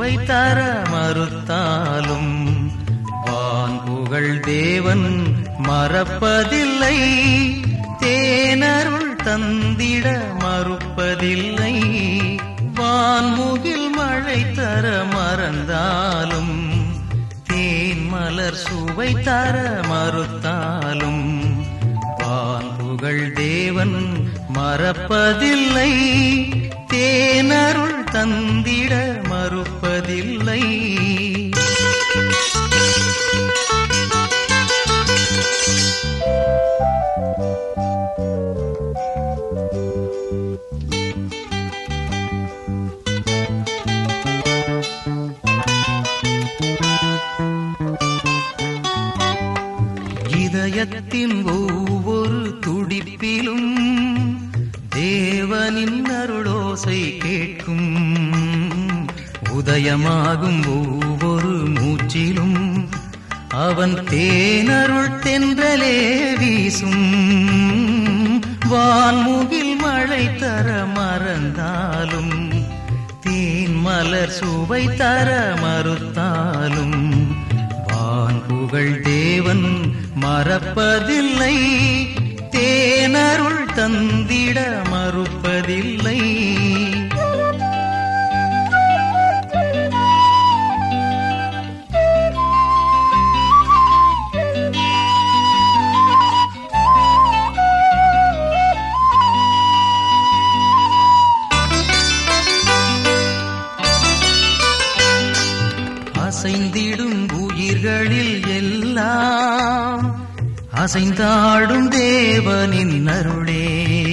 சுவை தர மறுத்தாலும் வான் புகழ் தேவன் மறப்பதில்லை தேனருள் தந்திட மறுப்பதில்லை வான்முகில் மழை தர மறந்தாலும் தேன் மலர் சுவை தர மறுத்தாலும் வான் புகழ் தேவன் மறப்பதில்லை தேனருள் தந்திட மறுப்பதில்லை இதயத்தின் ஒவ்வொரு துடிப்பிலும் தேவனின் அருளோசை கேட்கும் உதயமாகும் ஒவ்வொரு மூச்சிலும் அவன் தேனருள் தென்றலே வீசும் வான்முகில் மழை தர மறந்தாலும் தேன் மலர் சுவை தர மறுத்தாலும் வான் புகழ் தேவன் மறப்பதில்லை தேனருள் தந்திட மறுப்பதில்லை அசைந்திடும் உயிர்களில் எல்லாம் அசைந்தாடும் தேவனின் அருளே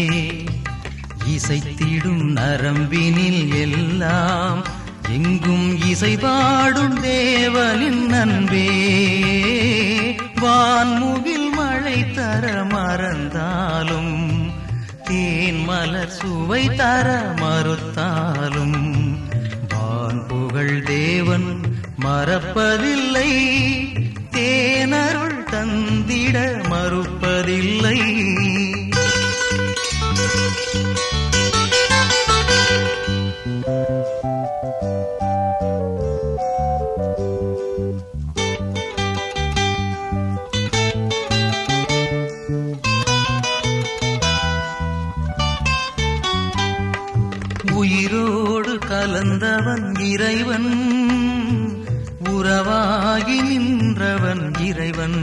இசைத்திடும் நரம்பினில் எல்லாம் எங்கும் இசைபாடும் தேவனின் அன்பே வான்முகில் மழை தர மறந்தாலும் தேன் மலர் சுவை தர மறுத்தாலும் வான் புகழ் தேவன் மறப்பதில்லை தேனருள் தந்திட மறுப்பதில்லை உயிரோடு கலந்தவன் இறைவன் உறவாகி நின்றவன் இறைவன்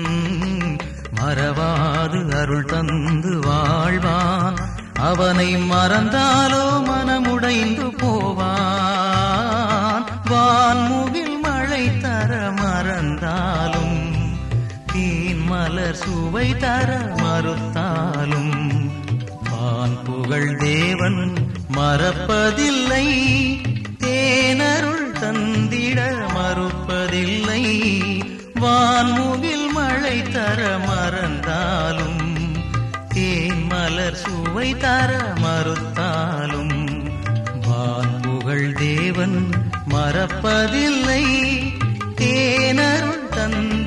மறவாது அருள் தந்து வாழ்வான் அவனை மறந்தாலோ மனமுடைந்து போவான் வான்முகில் மழை தர மறந்தாலும் தேன் மலர் சுவை தர மறுத்தாலும் வான் புகழ் தேவன் மறப்பதில்லை தேனருள் தந்திட மறுப்பதில்லை வான்முகில் மழை தர மறந்தாலும் தேன் மலர் சுவை தர மறுத்தாலும் வான் புகழ் தேவன் மறப்பதில்லை தேனருள் தந்த